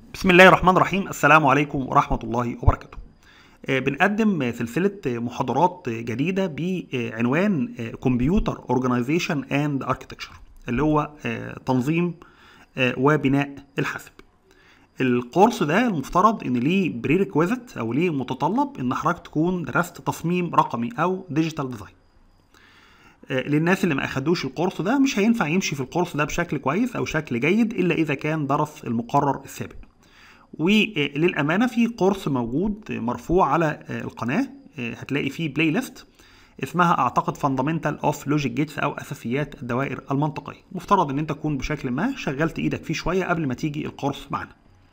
بسم الله الرحمن الرحيم السلام عليكم ورحمة الله وبركاته آه، بنقدم سلسلة محاضرات جديدة بعنوان كمبيوتر اورجانيزيشن اند اركتكتشر اللي هو آه، تنظيم آه، وبناء الحاسب الكورس ده المفترض ان ليه بريريكويزيت او ليه متطلب ان حضرتك تكون درست تصميم رقمي او ديجيتال ديزاين للناس اللي ما اخدوش الكورس ده مش هينفع يمشي في الكورس ده بشكل كويس او شكل جيد الا اذا كان درس المقرر السابق وللامانه في كورس موجود مرفوع على القناه هتلاقي فيه بلاي ليست اسمها اعتقد فاندامنتال اوف لوجيك جيتس او اساسيات الدوائر المنطقيه مفترض ان انت تكون بشكل ما شغلت ايدك فيه شويه قبل ما تيجي الكورس معانا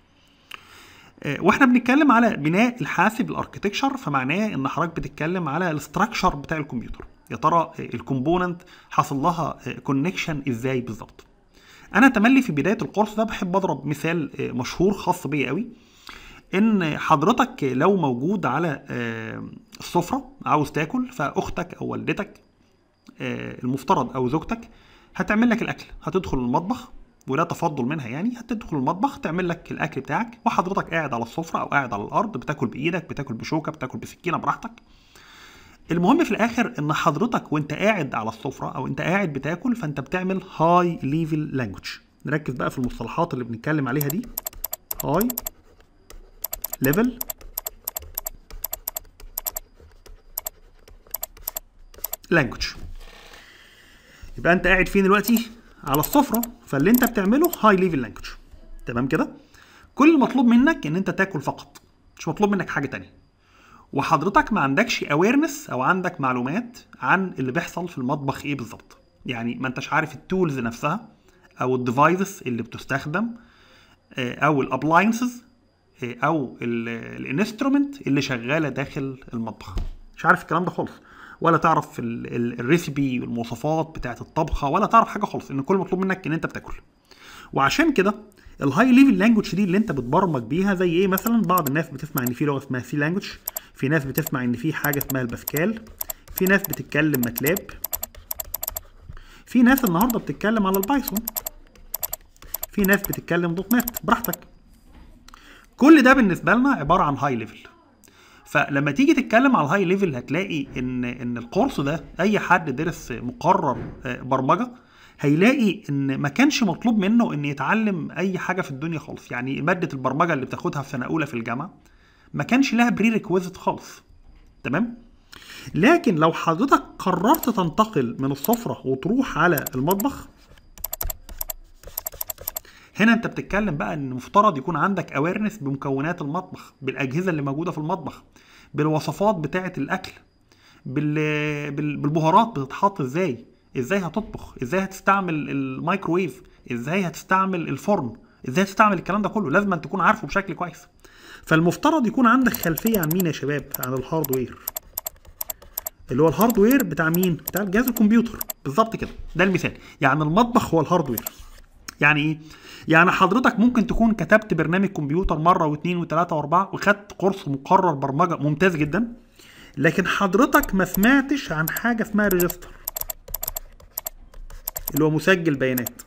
واحنا بنتكلم على بناء الحاسب الاركتكشر فمعناه ان حضرتك بتتكلم على الاستراكشر بتاع الكمبيوتر يا ترى الكومبوننت حصل لها كونكشن ازاي بالظبط انا تملي في بدايه الكورس ده بحب اضرب مثال مشهور خاص بيا قوي ان حضرتك لو موجود على السفره عاوز تاكل فاختك او والدتك المفترض او زوجتك هتعمل لك الاكل هتدخل المطبخ ولا تفضل منها يعني هتدخل المطبخ تعمل لك الاكل بتاعك وحضرتك قاعد على السفره او قاعد على الارض بتاكل بايدك بتاكل بشوكه بتاكل بسكينه براحتك المهم في الاخر ان حضرتك وانت قاعد على السفره او انت قاعد بتاكل فانت بتعمل هاي ليفل لانجوج نركز بقى في المصطلحات اللي بنتكلم عليها دي هاي ليفل لانجوج يبقى انت قاعد فين دلوقتي على السفره فاللي انت بتعمله هاي ليفل لانجوج تمام كده كل المطلوب منك ان انت تاكل فقط مش مطلوب منك حاجه تانية وحضرتك ما عندكش اويرنس او عندك معلومات عن اللي بيحصل في المطبخ ايه بالظبط يعني ما انتش عارف التولز نفسها او الديفايسز اللي بتستخدم او الابلاينسز او الانسترومنت اللي شغاله داخل المطبخ مش عارف الكلام ده خالص ولا تعرف الريسبي والمواصفات بتاعه الطبخه ولا تعرف حاجه خالص ان كل مطلوب منك ان انت بتاكل وعشان كده الهاي ليفل لانجوج دي اللي انت بتبرمج بيها زي ايه مثلا بعض الناس بتسمع ان في لغه اسمها سي لانجوج في ناس بتسمع ان في حاجه اسمها الباسكال في ناس بتتكلم ماتلاب في ناس النهارده بتتكلم على البايثون في ناس بتتكلم دوت نت براحتك كل ده بالنسبه لنا عباره عن هاي ليفل فلما تيجي تتكلم على الهاي ليفل هتلاقي ان ان الكورس ده اي حد درس مقرر برمجه هيلاقي ان ما كانش مطلوب منه ان يتعلم اي حاجه في الدنيا خالص يعني ماده البرمجه اللي بتاخدها في سنه اولى في الجامعه ما كانش لها بري ريكويزيت خالص تمام لكن لو حضرتك قررت تنتقل من السفره وتروح على المطبخ هنا انت بتتكلم بقى ان مفترض يكون عندك اويرنس بمكونات المطبخ بالاجهزه اللي موجوده في المطبخ بالوصفات بتاعه الاكل بال... بال... بالبهارات بتتحط ازاي ازاي هتطبخ ازاي هتستعمل الميكروويف ازاي هتستعمل الفرن ازاي هتستعمل الكلام ده كله لازم أن تكون عارفه بشكل كويس فالمفترض يكون عندك خلفيه عن مين يا شباب عن الهاردوير اللي هو الهاردوير بتاع مين بتاع جهاز الكمبيوتر بالظبط كده ده المثال يعني المطبخ هو الهاردوير يعني ايه يعني حضرتك ممكن تكون كتبت برنامج كمبيوتر مره واثنين وثلاثه واربعه وخدت كورس مقرر برمجه ممتاز جدا لكن حضرتك ما سمعتش عن حاجه اسمها ريجستر اللي هو مسجل بيانات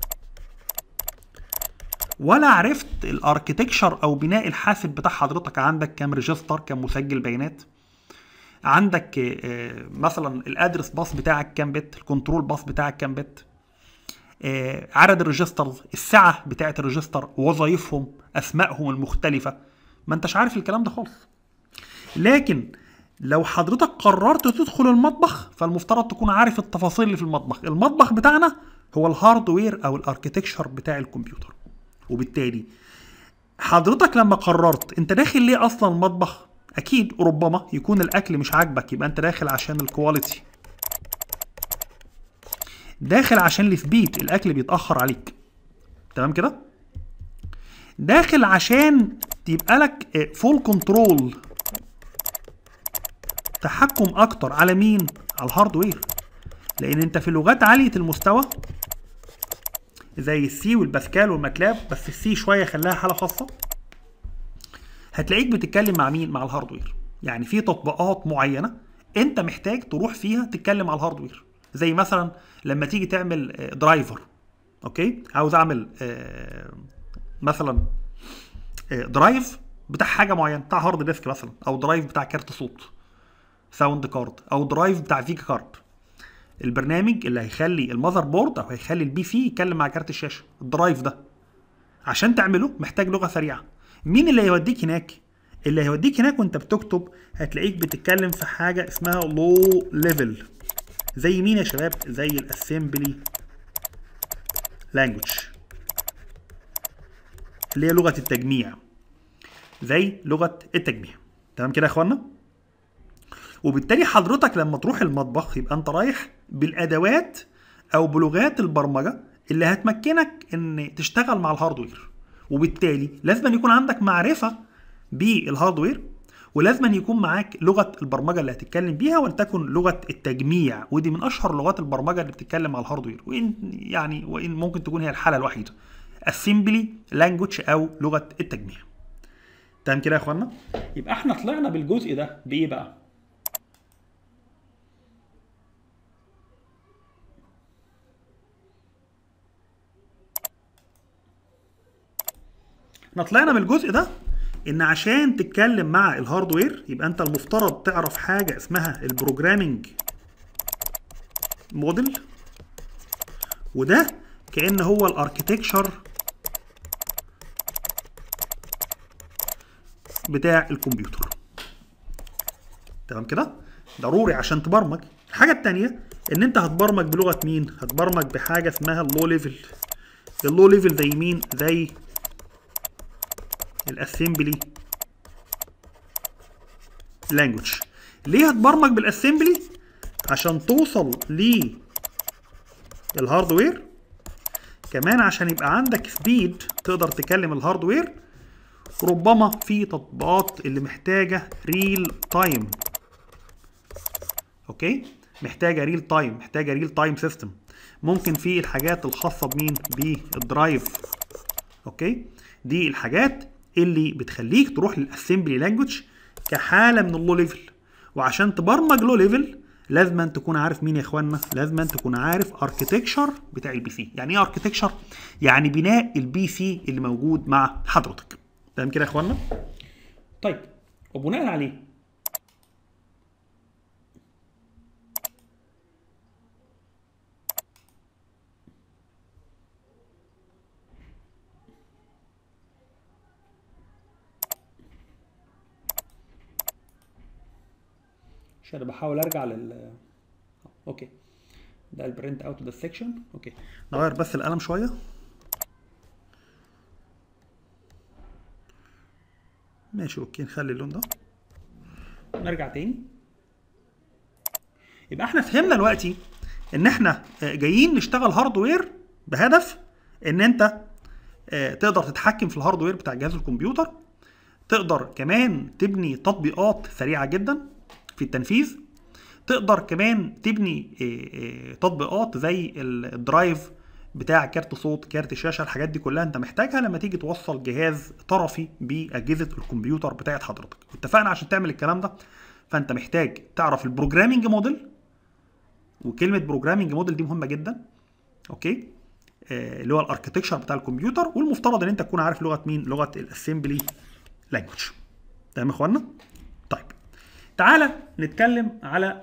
ولا عرفت الاركتكشر او بناء الحاسب بتاع حضرتك عندك كام ريجستر كام مسجل بيانات عندك مثلا الادرس باص بتاعك كام بت الكنترول باص بتاعك كام بت عدد الريجسترز السعه بتاعه الريجستر وظائفهم اسمائهم المختلفه ما انتش عارف الكلام ده خالص لكن لو حضرتك قررت تدخل المطبخ فالمفترض تكون عارف التفاصيل اللي في المطبخ المطبخ بتاعنا هو الهاردوير او الاركتكشر بتاع الكمبيوتر وبالتالي حضرتك لما قررت انت داخل ليه اصلا المطبخ اكيد ربما يكون الاكل مش عاجبك يبقى انت داخل عشان الكواليتي داخل عشان الثبيت الاكل بيتاخر عليك تمام كده داخل عشان تبقى لك فول كنترول تحكم اكتر على مين على الهاردوير لان انت في لغات عاليه المستوى زي السي والباسكال والماتلاب بس السي شويه خلاها حاله خاصه هتلاقيك بتتكلم مع مين مع الهاردوير يعني في تطبيقات معينه انت محتاج تروح فيها تتكلم على الهاردوير زي مثلا لما تيجي تعمل درايفر اوكي عاوز اعمل آه، مثلا درايف بتاع حاجه معينه بتاع هارد ديسك مثلا او درايف بتاع كارت صوت ساوند كارد او درايف بتاع فيجا كارد البرنامج اللي هيخلي المذر بورد او هيخلي البي سي يتكلم مع كارت الشاشه الدرايف ده عشان تعمله محتاج لغه سريعه مين اللي هيوديك هناك اللي هيوديك هناك وانت بتكتب هتلاقيك بتتكلم في حاجه اسمها لو ليفل زي مين يا شباب زي الاسمبلي لانجوج اللي هي لغه التجميع زي لغه التجميع تمام كده يا اخوانا وبالتالي حضرتك لما تروح المطبخ يبقى انت رايح بالادوات او بلغات البرمجه اللي هتمكنك ان تشتغل مع الهاردوير وبالتالي لازم أن يكون عندك معرفه بالهاردوير ولازم أن يكون معاك لغه البرمجه اللي هتتكلم بيها ولتكن لغه التجميع ودي من اشهر لغات البرمجه اللي بتتكلم على الهاردوير وان يعني وان ممكن تكون هي الحاله الوحيده اسمبلي لانجوج او لغه التجميع تمام كده يا اخوانا يبقى احنا طلعنا بالجزء ده بايه بقى احنا طلعنا من الجزء ده ان عشان تتكلم مع الهاردوير يبقى انت المفترض تعرف حاجه اسمها البروجرامينج موديل وده كان هو الاركتكشر بتاع الكمبيوتر تمام كده ضروري عشان تبرمج الحاجه الثانيه ان انت هتبرمج بلغه مين هتبرمج بحاجه اسمها اللو ليفل اللو ليفل زي مين زي الاسمبلي لانجوج ليه هتبرمج بالاسمبلي عشان توصل للهاردوير كمان عشان يبقى عندك سبيد تقدر تكلم الهاردوير ربما في تطبيقات اللي محتاجه ريل تايم اوكي محتاجه ريل تايم محتاجه ريل تايم سيستم ممكن في الحاجات الخاصه بمين بالدرايف اوكي دي الحاجات اللي بتخليك تروح للاسمبلي لانجوج كحاله من اللو ليفل وعشان تبرمج لو ليفل لازم أن تكون عارف مين يا اخوانا لازم أن تكون عارف اركتكشر بتاع البي سي يعني ايه اركتكشر يعني بناء البي سي اللي موجود مع حضرتك تمام كده يا اخوانا طيب وبناء عليه عشان بحاول ارجع لل اوكي ده البرنت اوت ده السكشن اوكي نغير بس القلم شويه ماشي اوكي نخلي اللون ده نرجع تاني يبقى احنا فهمنا دلوقتي ان احنا جايين نشتغل هاردوير بهدف ان انت تقدر تتحكم في الهاردوير بتاع جهاز الكمبيوتر تقدر كمان تبني تطبيقات سريعه جدا في التنفيذ تقدر كمان تبني تطبيقات زي الدرايف بتاع كارت صوت كارت شاشه الحاجات دي كلها انت محتاجها لما تيجي توصل جهاز طرفي باجهزه الكمبيوتر بتاعت حضرتك اتفقنا عشان تعمل الكلام ده فانت محتاج تعرف البروجرامينج موديل وكلمه بروجرامينج موديل دي مهمه جدا اوكي آه اللي هو الاركتكشر بتاع الكمبيوتر والمفترض ان انت تكون عارف لغه مين لغه الاسمبلي لانجوج تمام يا اخوانا طيب تعالى نتكلم على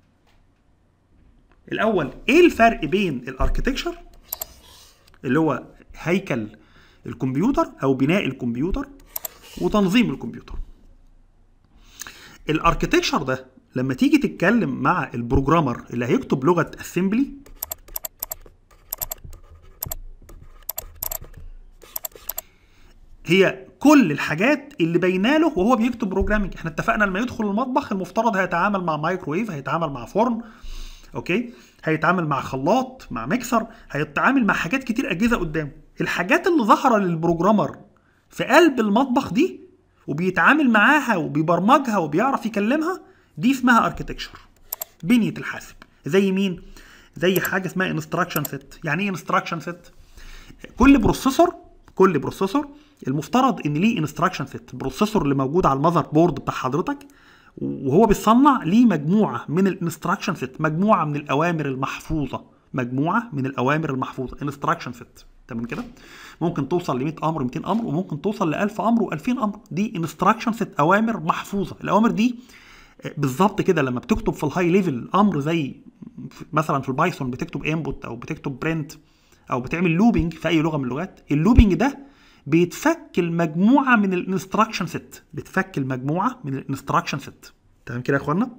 الاول ايه الفرق بين الاركتكشر اللي هو هيكل الكمبيوتر او بناء الكمبيوتر وتنظيم الكمبيوتر الاركتكشر ده لما تيجي تتكلم مع البروجرامر اللي هيكتب لغه اسمبلي هي كل الحاجات اللي باينه له وهو بيكتب بروجرامنج احنا اتفقنا لما يدخل المطبخ المفترض هيتعامل مع مايكرويف هيتعامل مع فرن اوكي هيتعامل مع خلاط مع ميكسر هيتعامل مع حاجات كتير اجهزه قدامه الحاجات اللي ظاهره للبروجرامر في قلب المطبخ دي وبيتعامل معاها وبيبرمجها وبيعرف يكلمها دي اسمها اركتكشر بنيه الحاسب زي مين زي حاجه اسمها انستراكشن سيت يعني ايه انستراكشن سيت كل بروسيسور كل بروسيسور المفترض ان ليه انستراكشن سيت البروسيسور اللي موجود على المذر بورد بتاع حضرتك وهو بيصنع ليه مجموعه من الانستراكشن سيت مجموعه من الاوامر المحفوظه مجموعه من الاوامر المحفوظه انستراكشن سيت تمام كده ممكن توصل ل 100 امر 200 امر وممكن توصل ل 1000 امر و2000 امر دي انستراكشن ست اوامر محفوظه الاوامر دي بالظبط كده لما بتكتب في الهاي ليفل امر زي مثلا في البايثون بتكتب انبوت او بتكتب برنت او بتعمل لوبينج في اي لغه من اللغات اللوبينج ده بيتفك المجموعه من الانستراكشن ست بتفك المجموعه من الانستراكشن ست تمام كده يا اخوانا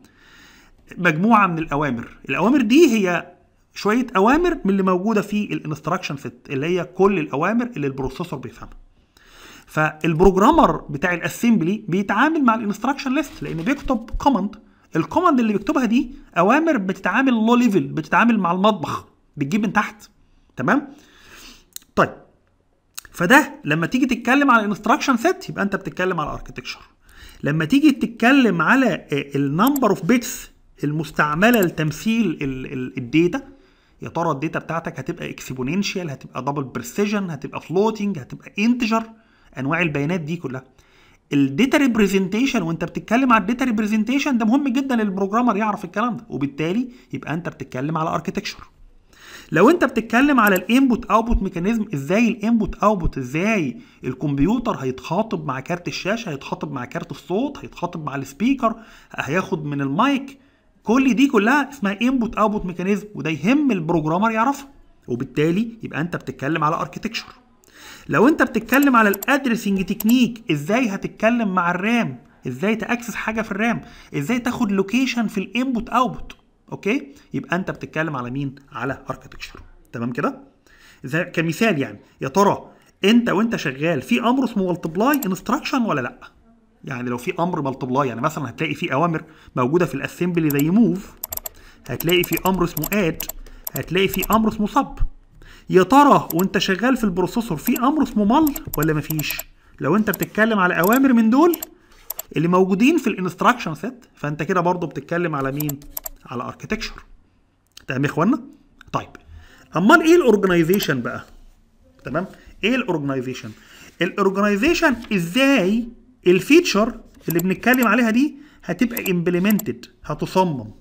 مجموعه من الاوامر الاوامر دي هي شويه اوامر من اللي موجوده في الانستراكشن ست اللي هي كل الاوامر اللي البروسيسور بيفهمها فالبروجرامر بتاع الاسمبلي بيتعامل مع الانستراكشن ليست لان بيكتب كوماند الكوماند اللي بيكتبها دي اوامر بتتعامل لو ليفل بتتعامل مع المطبخ بتجيب من تحت تمام طيب فده لما تيجي تتكلم على الانستراكشن سيت يبقى انت بتتكلم على اركتكشر لما تيجي تتكلم على النمبر اوف بيتس المستعمله لتمثيل الداتا يا ترى الداتا بتاعتك هتبقى اكسبوننشال هتبقى دبل بريسيجن هتبقى فلوتنج هتبقى انتجر انواع البيانات دي كلها الداتا ريبريزنتيشن وانت بتتكلم على الداتا ريبريزنتيشن ده مهم جدا للبروجرامر يعرف الكلام ده وبالتالي يبقى انت بتتكلم على اركتكشر لو انت بتتكلم على الانبوت اوتبوت ميكانيزم ازاي الانبوت اوتبوت ازاي الكمبيوتر هيتخاطب مع كارت الشاشه هيتخاطب مع كارت الصوت هيتخاطب مع السبيكر هياخد من المايك كل دي كلها اسمها انبوت اوتبوت ميكانيزم وده يهم البروجرامر يعرفها وبالتالي يبقى انت بتتكلم على اركتكشر لو انت بتتكلم على الادرسنج تكنيك ازاي هتتكلم مع الرام ازاي تاكسس حاجه في الرام ازاي تاخد لوكيشن في الانبوت اوتبوت اوكي يبقى انت بتتكلم على مين على اركتكشر تمام كده زي كمثال يعني يا ترى انت وانت شغال في امر اسمه ملتبلاي انستراكشن ولا لا يعني لو في امر ملتبلاي يعني مثلا هتلاقي في اوامر موجوده في الاسمبلي زي موف هتلاقي في امر اسمه اد هتلاقي في امر اسمه سب يا ترى وانت شغال في البروسيسور في امر اسمه مل ولا مفيش لو انت بتتكلم على اوامر من دول اللي موجودين في الانستراكشن سيت فانت كده برضه بتتكلم على مين على اركتكشر تمام يا اخوانا طيب امال ايه الاورجنايزيشن بقى تمام ايه الاورجنايزيشن الاورجنايزيشن ازاي الفيتشر اللي بنتكلم عليها دي هتبقى امبلمنتد هتصمم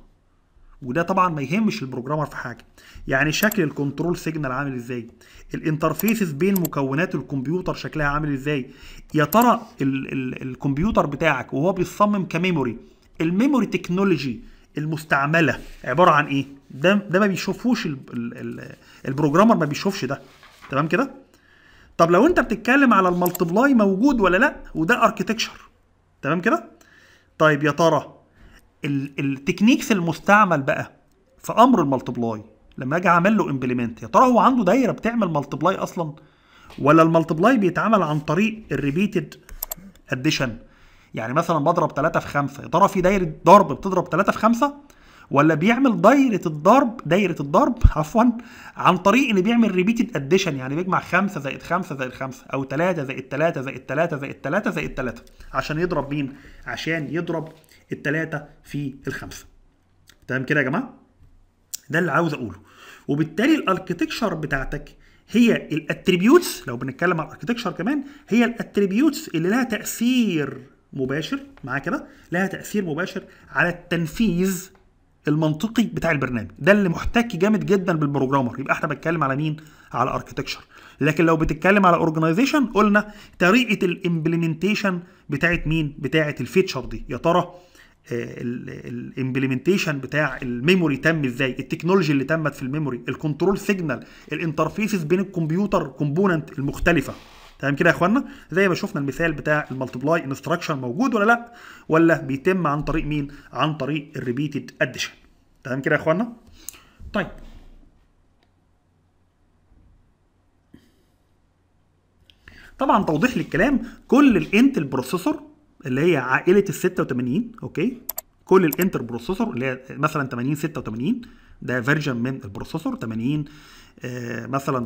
وده طبعا ما يهمش البروجرامر في حاجه يعني شكل الكنترول سيجنال عامل ازاي الانترفيسز بين مكونات الكمبيوتر شكلها عامل ازاي يا ترى ال ال الكمبيوتر بتاعك وهو بيصمم كميموري الميموري تكنولوجي المستعمله عباره عن ايه ده ده ما بيشوفوش ال ال ال البروجرامر ما بيشوفش ده تمام كده طب لو انت بتتكلم على المالتبلاي موجود ولا لا وده اركتكشر تمام كده طيب يا ترى التكنيكس المستعمل بقى في امر المالتبلاي لما اجي اعمل له امبلمنت يا ترى هو عنده دايره بتعمل مالتبلاي اصلا ولا المالتبلاي بيتعمل عن طريق الريبيتد اديشن يعني مثلا بضرب 3 في 5 يا ترى في دايره ضرب بتضرب 3 في 5 ولا بيعمل دايره الضرب دايره الضرب عفوا عن طريق ان بيعمل ريبيتد اديشن يعني بيجمع 5 زائد 5 زائد 5 او 3 زائد 3 زائد 3 زائد 3 زائد 3 عشان يضرب مين عشان يضرب الثلاثه في الخمسه تمام كده يا جماعه ده اللي عاوز اقوله وبالتالي الاركتكشر بتاعتك هي الاتريبيوتس لو بنتكلم على الاركتكشر كمان هي الاتريبيوتس اللي لها تاثير مباشر معاه كده لها تاثير مباشر على التنفيذ المنطقي بتاع البرنامج ده اللي محتك جامد جدا بالبروجرامر يبقى احنا بنتكلم على مين على اركتكشر لكن لو بتتكلم على اورجنايزيشن قلنا طريقه الامبلمنتيشن بتاعت مين بتاعت الفيتشر دي يا ترى الامبلمنتيشن بتاع الميموري تم ازاي التكنولوجي اللي تمت في الميموري الكنترول سيجنال الانترفيسز بين الكمبيوتر كومبوننت المختلفه تمام كده يا اخوانا زي ما شفنا المثال بتاع المالتبلاي انستراكشن موجود ولا لا ولا بيتم عن طريق مين عن طريق الريبيتد اديشن تمام كده يا اخوانا طيب طبعا توضيح للكلام كل الانتل بروسيسور اللي هي عائله ال 86 اوكي كل الانتر بروسيسور اللي هي مثلا 80 86 ده فيرجن من البروسيسور 80 آه مثلا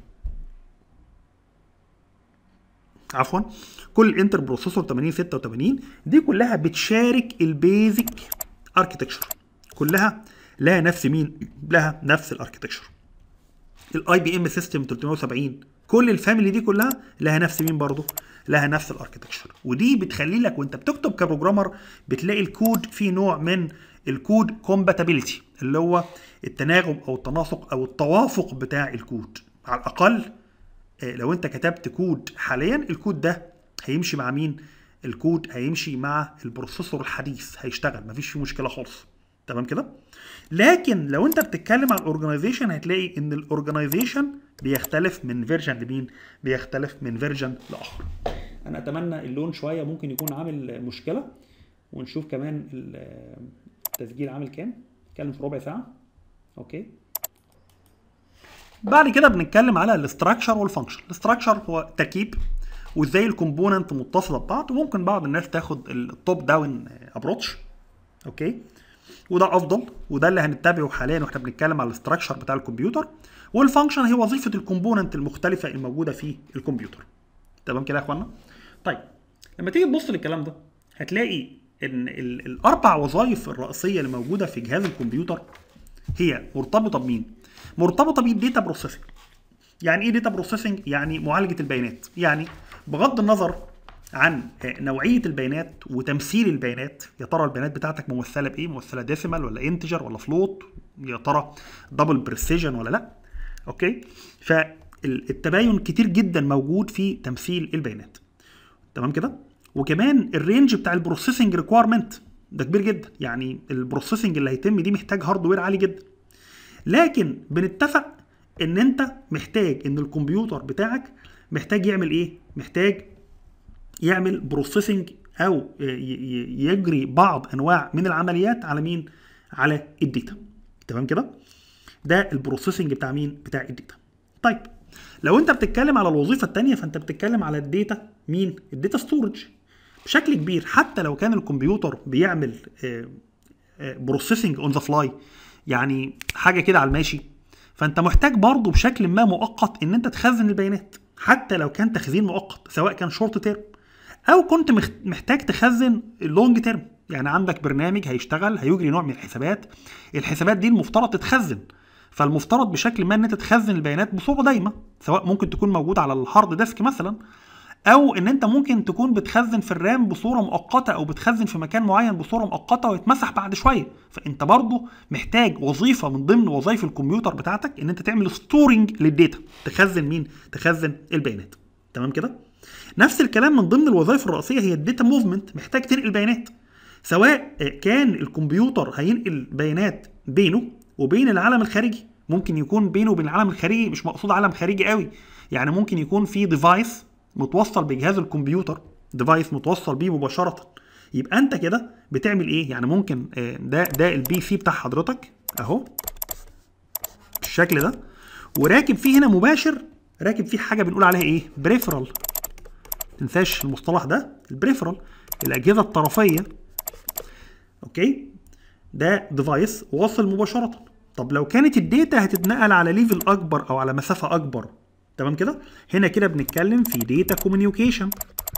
عفوا كل الانتر بروسيسور 80 86 دي كلها بتشارك البيزك اركتكشر كلها لها نفس مين لها نفس الاركتكشر الاي بي ام سيستم 370 كل الفاميلي دي كلها لها نفس مين برضه لها نفس الاركتكشر ودي بتخلي لك وانت بتكتب كبروجرامر بتلاقي الكود فيه نوع من الكود كومباتيبيليتي اللي هو التناغم او التناسق او التوافق بتاع الكود على الاقل آه، لو انت كتبت كود حاليا الكود ده هيمشي مع مين الكود هيمشي مع البروسيسور الحديث هيشتغل مفيش فيه مشكله خالص تمام كده لكن لو انت بتتكلم على الاورجنايزيشن هتلاقي ان الاورجنايزيشن بيختلف من فيرجن لمين بيختلف من فيرجن لاخر انا اتمنى اللون شويه ممكن يكون عامل مشكله ونشوف كمان ال- التسجيل عامل كام نتكلم في ربع ساعه اوكي بعد كده بنتكلم على الاستراكشر والفانكشن الاستراكشر هو تركيب وازاي الكومبوننت متصله ببعض وممكن بعض الناس تاخد التوب داون ابروتش اوكي وده افضل وده اللي هنتبعه حاليا واحنا بنتكلم على الاستراكشر بتاع الكمبيوتر والفانكشن هي وظيفه الكومبوننت المختلفه الموجوده في الكمبيوتر تمام كده يا اخوانا طيب لما تيجي تبص للكلام ده هتلاقي ان ال- الاربع وظائف الرئيسيه اللي موجوده في جهاز الكمبيوتر هي مرتبطه بمين مرتبطه بالديتا بروسيسنج يعني ايه داتا بروسيسنج يعني معالجه البيانات يعني بغض النظر عن آه، نوعيه البيانات وتمثيل البيانات يا ترى البيانات بتاعتك ممثله بايه ممثله ديسيمال ولا انتجر ولا فلوت يا ترى دبل بريسيجن ولا لا اوكي فالتباين كتير جدا موجود في تمثيل البيانات تمام كده وكمان الرينج بتاع البروسيسنج ريكويرمنت ده كبير جدا يعني البروسيسنج اللي هيتم دي محتاج هاردوير عالي جدا لكن بنتفق ان انت محتاج ان الكمبيوتر بتاعك محتاج يعمل ايه محتاج يعمل بروسيسنج او ي- ي- يجري بعض انواع من العمليات على مين على الداتا تمام كده ده البروسيسنج بتاع مين بتاع الداتا طيب لو انت بتتكلم على الوظيفه الثانيه فانت بتتكلم على الداتا مين الداتا ستورج بشكل كبير حتى لو كان الكمبيوتر بيعمل بروسيسنج اون ذا فلاي يعني حاجه كده على الماشي فانت محتاج برضه بشكل ما مؤقت ان انت تخزن البيانات حتى لو كان تخزين مؤقت سواء كان شورت تيرم او كنت مخ- محتاج تخزن اللونج تيرم يعني عندك برنامج هيشتغل هيجري نوع من الحسابات الحسابات دي المفترض تتخزن فالمفترض بشكل ما ان انت تخزن البيانات بصوره دايمه سواء ممكن تكون موجوده على الهارد ديسك مثلا او ان انت ممكن تكون بتخزن في الرام بصوره مؤقته او بتخزن في مكان معين بصوره مؤقته ويتمسح بعد شويه فانت برضه محتاج وظيفه من ضمن وظائف الكمبيوتر بتاعتك ان انت تعمل ستورنج للداتا تخزن مين تخزن البيانات تمام كده نفس الكلام من ضمن الوظائف الرئيسيه هي الداتا موفمنت محتاج تنقل بيانات سواء كان الكمبيوتر هينقل بيانات بينه وبين العالم الخارجي ممكن يكون بينه وبين العالم الخارجي مش مقصود عالم خارجي قوي يعني ممكن يكون في ديفايس متوصل بجهاز الكمبيوتر ديفايس متوصل بيه مباشره يبقى انت كده بتعمل ايه يعني ممكن آه، ده ده البي سي بتاع حضرتك اهو بالشكل ده وراكب فيه هنا مباشر راكب فيه حاجه بنقول عليها ايه بريفرال تنساش المصطلح ده البريفرال الاجهزه الطرفيه اوكي ده ديفايس واصل مباشره طب لو كانت الداتا هتتنقل على ليفل اكبر او على مسافه اكبر تمام كده هنا كده بنتكلم في داتا كوميونيكيشن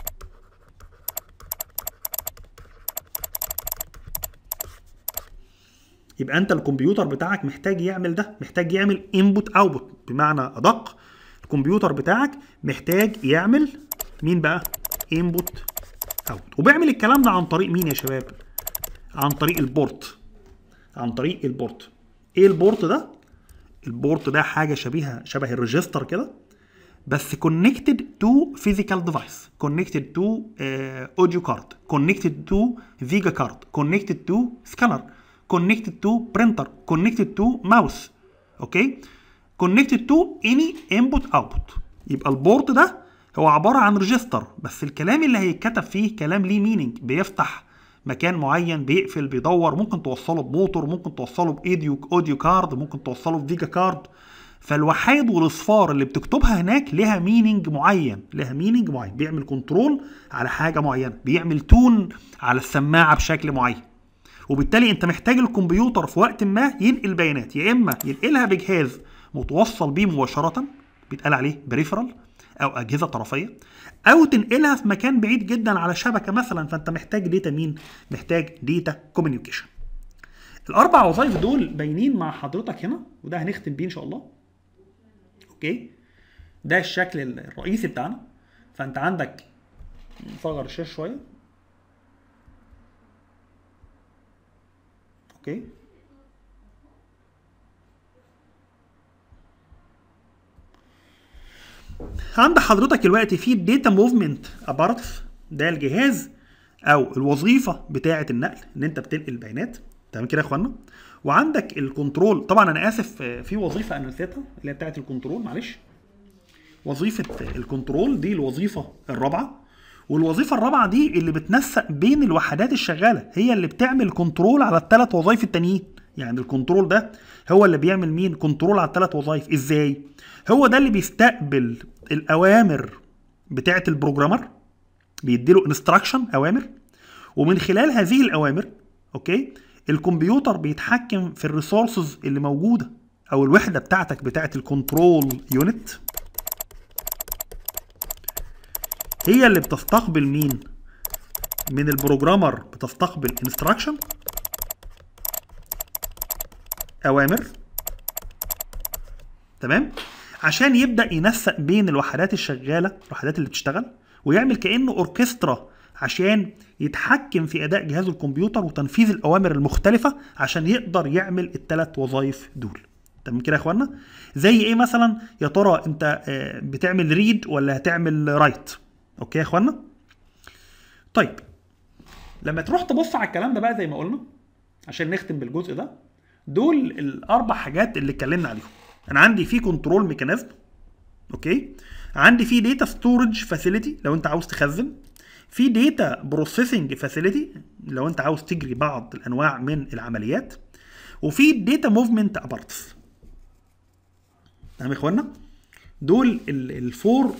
يبقى انت الكمبيوتر بتاعك محتاج يعمل ده محتاج يعمل انبوت اوتبوت بمعنى ادق الكمبيوتر بتاعك محتاج يعمل مين بقى انبوت اوت وبيعمل الكلام ده عن طريق مين يا شباب عن طريق البورت عن طريق البورت ايه البورت ده البورت ده حاجه شبيهه شبه الريجستر كده بس connected to physical device connected to uh, audio card connected to Vega card connected to scanner connected to printer connected to mouse اوكي connected to any input output يبقى البورت ده هو عباره عن ريجستر بس الكلام اللي هيتكتب فيه كلام ليه مينينج بيفتح مكان معين بيقفل بيدور ممكن توصله بموتور ممكن توصله بايديو اوديو كارد ممكن توصله بفيجا كارد فالوحيد والاصفار اللي بتكتبها هناك لها مينينج معين لها مينينج معين بيعمل كنترول على حاجه معينه بيعمل تون على السماعه بشكل معين وبالتالي انت محتاج الكمبيوتر في وقت ما ينقل بيانات يا اما ينقلها بجهاز متوصل بيه مباشره بيتقال عليه بريفرال او اجهزه طرفيه او تنقلها في مكان بعيد جدا على شبكه مثلا فانت محتاج داتا مين محتاج داتا كوميونيكيشن الاربع وظائف دول باينين مع حضرتك هنا وده هنختم بيه ان شاء الله اوكي ده الشكل الرئيسي بتاعنا فانت عندك نصغر الشاشه شويه اوكي عند حضرتك دلوقتي في الداتا موفمنت ابارتس ده الجهاز او الوظيفه بتاعه النقل ان انت بتنقل بيانات تمام كده يا اخوانا وعندك الكنترول طبعا انا اسف آه، في وظيفه انا نسيتها اللي هي بتاعه الكنترول معلش وظيفه الكنترول دي الوظيفه الرابعه والوظيفه الرابعه دي اللي بتنسق بين الوحدات الشغاله هي اللي بتعمل كنترول على الثلاث وظائف التانيين يعني الكنترول ده هو اللي بيعمل مين كنترول على الثلاث وظائف ازاي هو ده اللي بيستقبل الاوامر بتاعه البروجرامر بيديله انستراكشن اوامر ومن خلال هذه الاوامر اوكي الكمبيوتر بيتحكم في الريسورسز اللي موجوده او الوحده بتاعتك بتاعه الكنترول يونت هي اللي بتستقبل مين من البروجرامر بتستقبل انستراكشن اوامر تمام عشان يبدا ينسق بين الوحدات الشغاله الوحدات اللي بتشتغل ويعمل كانه اوركسترا عشان يتحكم في اداء جهاز الكمبيوتر وتنفيذ الاوامر المختلفه عشان يقدر يعمل الثلاث وظائف دول تمام كده يا اخوانا زي ايه مثلا يا ترى انت آه، بتعمل ريد ولا هتعمل رايت اوكي يا اخوانا طيب لما تروح تبص على الكلام ده بقى زي ما قلنا عشان نختم بالجزء ده دول الاربع حاجات اللي اتكلمنا عليهم انا عندي في كنترول ميكانيزم اوكي عندي في داتا ستورج فاسيلتي لو انت عاوز تخزن في داتا بروسيسنج فاسيلتي لو انت عاوز تجري بعض الانواع من العمليات وفي داتا موفمنت ابارتس تمام يا اخوانا دول ال- الفور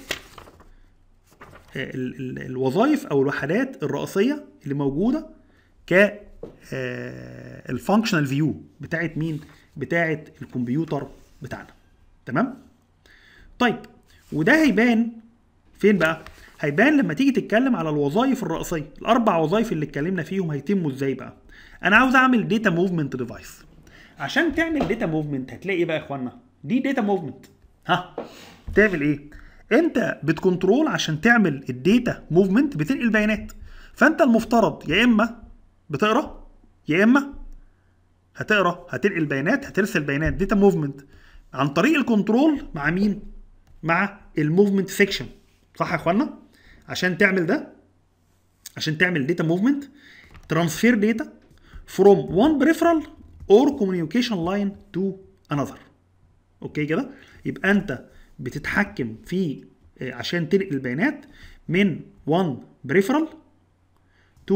ال- ال- الوظائف او الوحدات الرئيسيه اللي موجوده ك الفانكشنال فيو بتاعت مين بتاعت الكمبيوتر بتاعنا تمام طيب وده هيبان فين بقى هيبان لما تيجي تتكلم على الوظائف الرئيسيه الاربع وظائف اللي اتكلمنا فيهم هيتموا ازاي بقى انا عاوز اعمل داتا موفمنت ديفايس عشان تعمل داتا موفمنت هتلاقي ايه بقى يا اخوانا دي داتا موفمنت ها تعمل ايه انت بتكنترول عشان تعمل الداتا موفمنت بتنقل بيانات فانت المفترض يا اما بتقرا يا اما هتقرا هتنقل بيانات هترسل بيانات داتا موفمنت عن طريق الكنترول مع مين مع الموفمنت سيكشن صح يا اخوانا عشان تعمل ده عشان تعمل داتا موفمنت ترانسفير داتا from one peripheral or communication line to another اوكي كده يبقى انت بتتحكم في آه، عشان تنقل البيانات من one peripheral to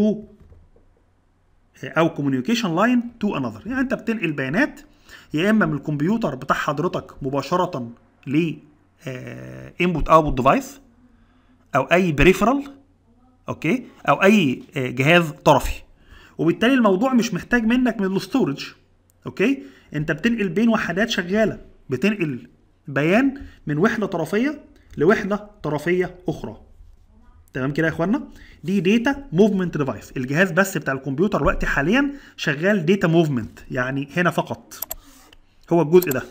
او كوميونيكيشن لاين تو انذر يعني انت بتنقل بيانات يا اما من الكمبيوتر بتاع حضرتك مباشره ل انبوت اوتبوت ديفايس او اي بريفرال اوكي او اي آه، جهاز طرفي وبالتالي الموضوع مش محتاج منك من الستورج اوكي انت بتنقل بين وحدات شغاله بتنقل بيان من وحده طرفيه لوحده طرفيه اخرى تمام كده يا اخوانا دي داتا موفمنت ديفايس الجهاز بس بتاع الكمبيوتر دلوقتي حاليا شغال داتا موفمنت يعني هنا فقط هو الجزء ده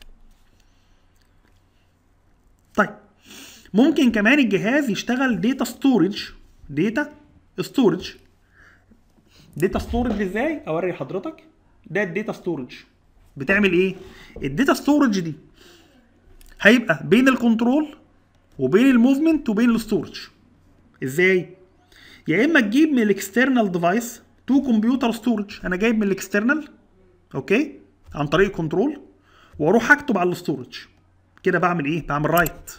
طيب ممكن كمان الجهاز يشتغل داتا ستورج داتا ستورج داتا ستورج ازاي اوري حضرتك ده الداتا ستورج بتعمل ايه الداتا ستورج دي هيبقى بين الكنترول وبين الموفمنت وبين الستورج ازاي يا اما تجيب من الاكسترنال ديفايس تو كمبيوتر ستورج انا جايب من الاكسترنال اوكي عن طريق كنترول واروح اكتب على الستورج كده بعمل ايه بعمل رايت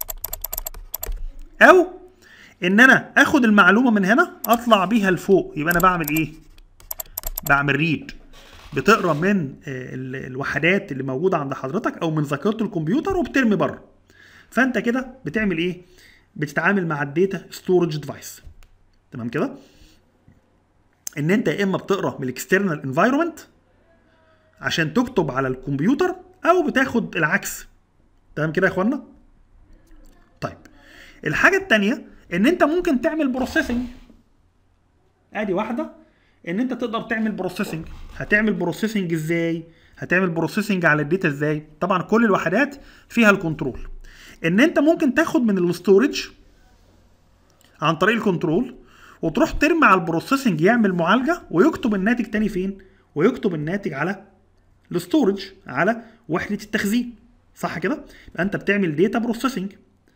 او ان انا اخد المعلومه من هنا اطلع بيها لفوق يبقى انا بعمل ايه بعمل ريد بتقرا من آه، ال- الوحدات اللي موجوده عند حضرتك او من ذاكره الكمبيوتر وبترمي بره فانت كده بتعمل ايه بتتعامل مع الداتا ستورج ديفايس تمام كده ان انت يا اما بتقرا من الاكسترنال انفايرمنت عشان تكتب على الكمبيوتر او بتاخد العكس تمام كده يا اخوانا طيب الحاجه التانية ان انت ممكن تعمل بروسيسنج ادي واحده ان انت تقدر تعمل بروسيسنج هتعمل بروسيسنج ازاي هتعمل بروسيسنج على الداتا ازاي طبعا كل الوحدات فيها الكنترول ان انت ممكن تاخد من الستورج عن طريق الكنترول وتروح ترمي على البروسيسنج يعمل معالجه ويكتب الناتج تاني فين ويكتب الناتج على الستورج على وحده التخزين صح كده يبقى انت بتعمل داتا بروسيسنج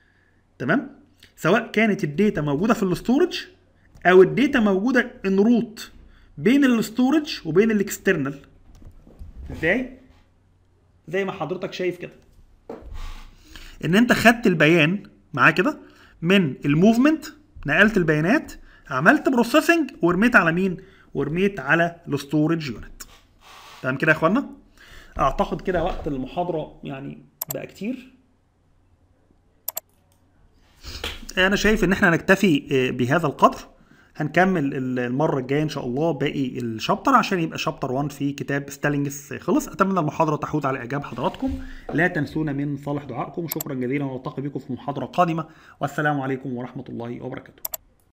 تمام سواء كانت الداتا موجوده في الاستورج او الداتا موجوده ان روت بين الاستورج وبين الاكسترنال ازاي زي ما حضرتك شايف كده ان انت خدت البيان معاه كده من الموفمنت نقلت البيانات عملت بروسيسنج ورميت على مين ورميت على الستورج يونت تمام كده يا اخوانا اعتقد كده وقت المحاضره يعني بقى كتير انا شايف ان احنا نكتفي آه، بهذا القدر هنكمل ال- المره الجايه ان شاء الله باقي الشابتر عشان يبقى شابتر 1 في كتاب ستالينجس خلص اتمنى المحاضره تحوز على اعجاب حضراتكم لا تنسونا من صالح دعائكم شكرا جزيلا ونلتقي بكم في محاضره قادمه والسلام عليكم ورحمه الله وبركاته